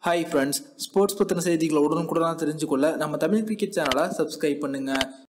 hi friends sports பற்றின செய்திகளை உடனுக்குடனாக தெரிஞ்சுக்கொள்ள நம்ம தமிழ் கிரிக்கெட் சேனலை சப்ஸ்கிரைப் பண்ணுங்க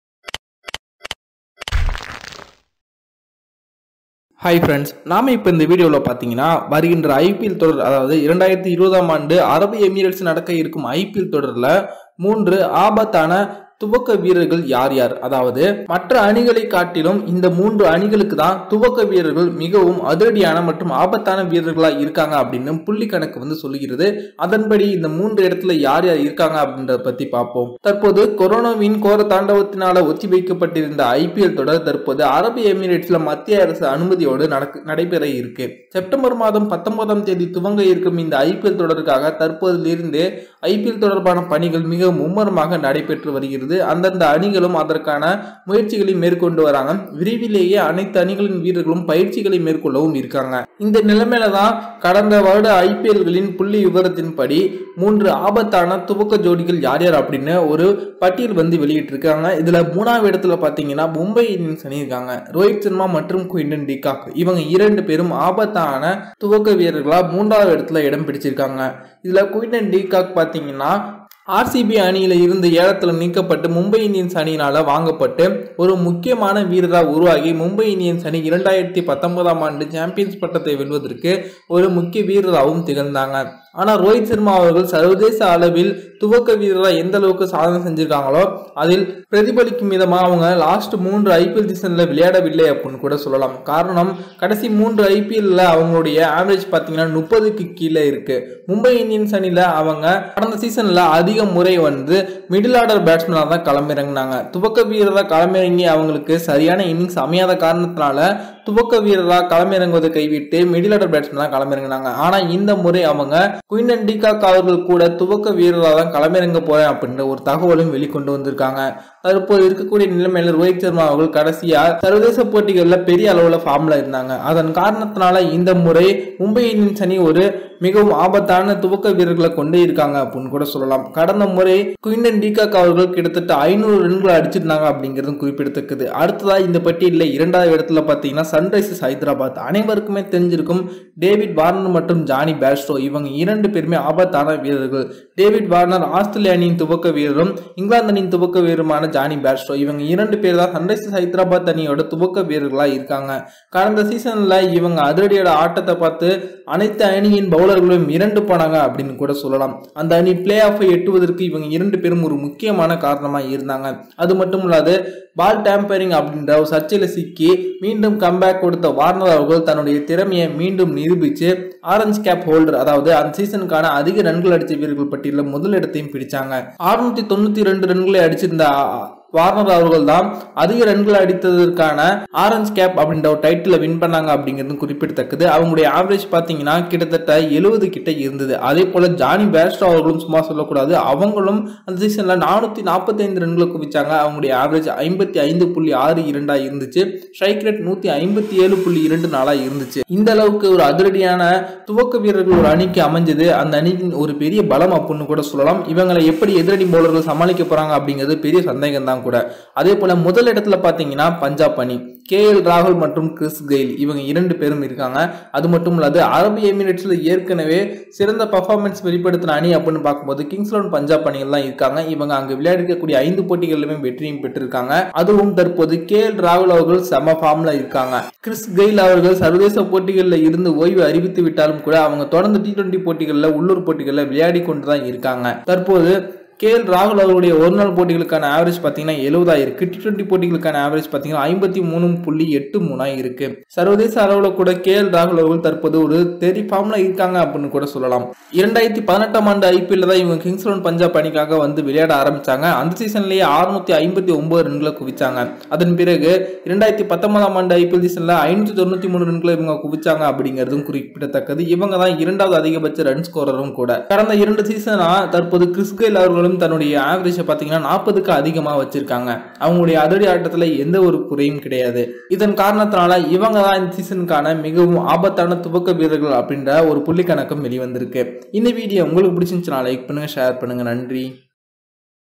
ஹாய் ஃப்ரெண்ட்ஸ் நாம இப்போ இந்த வீடியோவில் பார்த்தீங்கன்னா வருகின்ற ஐபிஎல் தொடர் அதாவது இரண்டாயிரத்தி இருபதாம் ஆண்டு அரபு எமிரேட்ஸ் நடக்க இருக்கும் ஐபிஎல் தொடரில் மூன்று ஆபத்தான துவக்க வீரர்கள் யார் யார் அதாவது மற்ற அணிகளை காட்டிலும் இந்த மூன்று அணிகளுக்கு தான் துவக்க வீரர்கள் மிகவும் அதிரடியான மற்றும் ஆபத்தான வீரர்களா இருக்காங்க அப்படின்னு புள்ளி கணக்கு வந்து சொல்லுகிறது அதன்படி இந்த மூன்று இடத்துல யார் யார் இருக்காங்க அப்படின்றத பத்தி பார்ப்போம் தற்போது கொரோனாவின் கோர தாண்டவத்தினால ஒத்தி வைக்கப்பட்டிருந்த ஐபிஎல் தொடர் தற்போது அரபு எமிரேட்ஸ்ல மத்திய அரசு அனுமதியோடு நடக்கு நடைபெற இருக்கு செப்டம்பர் மாதம் பத்தொன்பதாம் தேதி துவங்க இருக்கும் இந்த ஐபிஎல் தொடருக்காக தற்போதிலிருந்து ஐபிஎல் தொடர்பான பணிகள் மிக மும்முரமாக நடைபெற்று வருகிறது அந்தந்த அணிகளும் அதற்கான முயற்சிகளை மேற்கொண்டு வராங்க விரைவிலேயே அனைத்து அணிகளின் வீரர்களும் பயிற்சிகளை மேற்கொள்ளவும் இருக்காங்க இந்த நிலைமையில தான் கடந்த வருட ஐபிஎல்களின் புள்ளி விவரத்தின்படி மூன்று ஆபத்தான துவக்க ஜோடிகள் யார் யார் அப்படின்னு ஒரு பட்டியல் வந்து வெளியிட்டிருக்காங்க இதுல மூணாவது இடத்துல பாத்தீங்கன்னா மும்பை இந்தியன்ஸ் அணி இருக்காங்க ரோஹித் சர்மா மற்றும் குயின்டன் டிகாக் இவங்க இரண்டு பேரும் ஆபத்தான துவக்க வீரர்களா மூன்றாவது இடத்துல இடம் பிடிச்சிருக்காங்க இதுல குயின்டன் டிகாக் பாத்தீங்கன்னா ஆர்சிபி அணியில இருந்து ஏலத்தில் நீக்கப்பட்டு மும்பை இந்தியன்ஸ் அணியினால வாங்கப்பட்டு ஒரு முக்கியமான வீரராக உருவாகி மும்பை இந்தியன்ஸ் அணி இரண்டாயிரத்தி பத்தொன்பதாம் ஆண்டு சாம்பியன்ஸ் பட்டத்தை வெல்வதற்கு ஒரு முக்கிய வீரராகவும் திகழ்ந்தாங்க ஆனால் ரோஹித் சர்மா அவர்கள் சர்வதேச அளவில் துவக்க வீரராக எந்த அளவுக்கு சாதனை செஞ்சிருக்காங்களோ அதில் பிரதிபலிக்கும் விதமாக அவங்க லாஸ்ட் மூன்று ஐபிஎல் சீசனில் விளையாடவில்லை அப்படின்னு கூட சொல்லலாம் காரணம் கடைசி மூன்று ஐபிஎல்ல அவங்களுடைய ஆவரேஜ் பார்த்தீங்கன்னா முப்பதுக்கு கீழே இருக்கு மும்பை இந்தியன்ஸ் அணியில் அவங்க கடந்த சீசனில் அதிக முறை வந்து மிடில் ஆர்டர் பேட்ஸ்மேனாக தான் களமிறங்கினாங்க துவக்க வீரராக களமிறங்கி அவங்களுக்கு சரியான இன்னிங்ஸ் அமையாத காரணத்தினால துவக்க வீரராக களமிறங்குவதை கைவிட்டு மிடில் ஆர்டர் பேட்ஸ்மேனாக களமிறங்கினாங்க ஆனால் இந்த முறை அவங்க குயின்டன் டிகாக் அவர்கள் கூட துவக்க வீரராக தான் களமிறங்க போறேன் அப்படின்ற ஒரு தகவலும் வெளிக்கொண்டு வந்திருக்காங்க தற்போது இருக்கக்கூடிய நிலைமையில ரோஹித் சர்மா அவர்கள் கடைசியா சர்வதேச போட்டிகளில் பெரிய அளவுல ஃபார்ம்ல இருந்தாங்க அதன் காரணத்தினால இந்த முறை மும்பை இந்தியன்ஸ் அணி ஒரு மிகவும் ஆபத்தான துவக்க வீரர்களை கொண்டே இருக்காங்க அப்படின்னு கூட சொல்லலாம் கடந்த முறை குயின்டன் டிகாக் அவர்கள் கிட்டத்தட்ட ஐநூறு ரன்கள் அடிச்சிருந்தாங்க அப்படிங்கிறது குறிப்பிடத்தக்கது அடுத்ததா இந்த பட்டியலில் இரண்டாவது இடத்துல பார்த்தீங்கன்னா சன்ரைசர்ஸ் ஹைதராபாத் அனைவருக்குமே தெரிஞ்சிருக்கும் டேவிட் வார்னர் மற்றும் ஜானி பேஸ்டோ இவங்க இரண்டு பேருமே ஆபத்தான வீரர்கள் டேவிட் வார்னர் ஆஸ்திரேலிய அணியின் துவக்க வீரரும் இங்கிலாந்து அணியின் துவக்க வீரருமான ஜானி பேஸ்டோ இவங்க இரண்டு பேர் தான் சன்ரைசர்ஸ் ஹைதராபாத் அணியோட துவக்க வீரர்களாக இருக்காங்க கடந்த சீசன்ல இவங்க அதிரடியோட ஆட்டத்தை பார்த்து அனைத்து அணியின் பவுலர்களும் இரண்டு போனாங்க அப்படின்னு கூட சொல்லலாம் அந்த அணி பிளே ஆஃபை எட்டுவதற்கு இவங்க இரண்டு பேரும் ஒரு முக்கியமான காரணமாக இருந்தாங்க அது மட்டும் இல்லாது பால் டேம்பரிங் அப்படின்ற ஒரு சர்ச்சையில் சிக்கி மீண்டும் கம்பேக் கொடுத்த வார்னர் அவர்கள் தன்னுடைய திறமையை மீண்டும் நிரூபித்து ஆரஞ்சு கேப் ஹோல்டர் அதாவது அந்த சீசனுக்கான அதிக ரன்கள் அடித்த வீரர்கள் பட்டியலில் முதலிடத்தையும் பிடிச்சாங்க அறுநூத்தி தொண்ணூத்தி ரெண்டு ரன்களை அடிச்சிருந்த வார்னர் அவர்கள் தான் அதிக ரன்கள் அடித்ததற்கான ஆரஞ்ச் கேப் அப்படின்ற ஒரு டைட்டில் வின் பண்ணாங்க அப்படிங்கிறது குறிப்பிடத்தக்கது அவங்களுடைய ஆவரேஜ் பார்த்தீங்கன்னா கிட்டத்தட்ட எழுபது கிட்ட இருந்தது அதே போல ஜானி பேஸ்டோ அவர்களும் சும்மா சொல்லக்கூடாது அவங்களும் அந்த சீசன்ல நானூத்தி நாற்பத்தி ஐந்து ரன்களை குவிச்சாங்க அவங்களுடைய ஆவரேஜ் ஐம்பத்தி ஐந்து புள்ளி ஆறு இரண்டா இருந்துச்சு ஸ்ட்ரைக் ரேட் நூத்தி ஐம்பத்தி ஏழு புள்ளி இரண்டு நாளா இருந்துச்சு இந்த அளவுக்கு ஒரு அதிரடியான துவக்க வீரர்கள் ஒரு அணிக்கு அமைஞ்சது அந்த அணியின் ஒரு பெரிய பலம் அப்படின்னு கூட சொல்லலாம் இவங்களை எப்படி எதிரணி பவுலர்கள் சமாளிக்க போறாங்க அப்படிங்கிறது பெரிய சந்தேகம் தான் கூட அதே போல முதல் இடத்துல பாத்தீங்கன்னா பஞ்சாப் அணி கே எல் ராகுல் மற்றும் கிறிஸ் கெயில் இவங்க இரண்டு பேரும் இருக்காங்க அது மட்டும் இல்லாது அரபு எமிரேட்ஸ்ல ஏற்கனவே சிறந்த பர்ஃபார்மன்ஸ் வெளிப்படுத்தின அணி அப்படின்னு பார்க்கும்போது கிங்ஸ் லெவன் பஞ்சாப் அணிகள் தான் இருக்காங்க இவங்க அங்கு விளையாடிக்கக்கூடிய ஐந்து போட்டிகளிலுமே வெற்றியும் பெற்றிருக்காங்க அதுவும் தற்போது கே எல் ராகுல் அவர்கள் செம ஃபார்ம்ல இருக்காங்க கிறிஸ் கெயில் அவர்கள் சர்வதேச போட்டிகளில் இருந்து ஓய்வு அறிவித்து விட்டாலும் கூட அவங்க தொடர்ந்து டி டுவெண்டி போட்டிகளில் உள்ளூர் போட்டிகளில் விளையாடி கொண்டு தான் இருக்காங்க தற்போது கே எல் ராகுல் அவருடைய ஒரு நாள் போட்டிகளுக்கான ஆவரேஜ் பார்த்தீங்கன்னா எழுபதாயிருக்கு டி டுவெண்ட்டி போட்டிகளுக்கான ஆவரேஜ் பார்த்தீங்கன்னா ஐம்பத்தி மூணு புள்ளி எட்டு மூணாக இருக்கு சர்வதேச அளவில் கூட கே எல் ராகுல் அவர்கள் தற்போது ஒரு தெரி ஃபார்ம்ல இருக்காங்க அப்படின்னு கூட சொல்லலாம் இரண்டாயிரத்தி பதினெட்டாம் ஆண்டு ஐபிஎல் தான் இவங்க கிங்ஸ் லெவன் பஞ்சாப் அணிக்காக வந்து விளையாட ஆரம்பிச்சாங்க அந்த சீசன்லேயே அறுநூத்தி ஐம்பத்தி ஒன்பது ரன்களை குவிச்சாங்க அதன் பிறகு இரண்டாயிரத்தி பத்தொன்பதாம் ஆண்டு ஐபிஎல் சீசன்ல ஐநூத்தி தொண்ணூத்தி மூணு ரன்களை இவங்க குவிச்சாங்க அப்படிங்கிறதும் குறிப்பிடத்தக்கது இவங்க தான் இரண்டாவது அதிகபட்ச ரன் ஸ்கோரரும் கூட கடந்த இரண்டு சீசனா தற்போது கிறிஸ்கேல் அவர்கள் அவர்களும் தன்னுடைய ஆவரேஜை பார்த்தீங்கன்னா நாற்பதுக்கு அதிகமாக வச்சிருக்காங்க அவங்களுடைய அதிரடி ஆட்டத்தில் எந்த ஒரு குறையும் கிடையாது இதன் காரணத்தினால இவங்க தான் இந்த சீசனுக்கான மிகவும் ஆபத்தான துவக்க வீரர்கள் அப்படின்ற ஒரு புள்ளி கணக்கும் வெளிவந்திருக்கு இந்த வீடியோ உங்களுக்கு பிடிச்சிருந்துச்சுன்னா லைக் பண்ணுங்க ஷேர் பண்ணுங்க நன்றி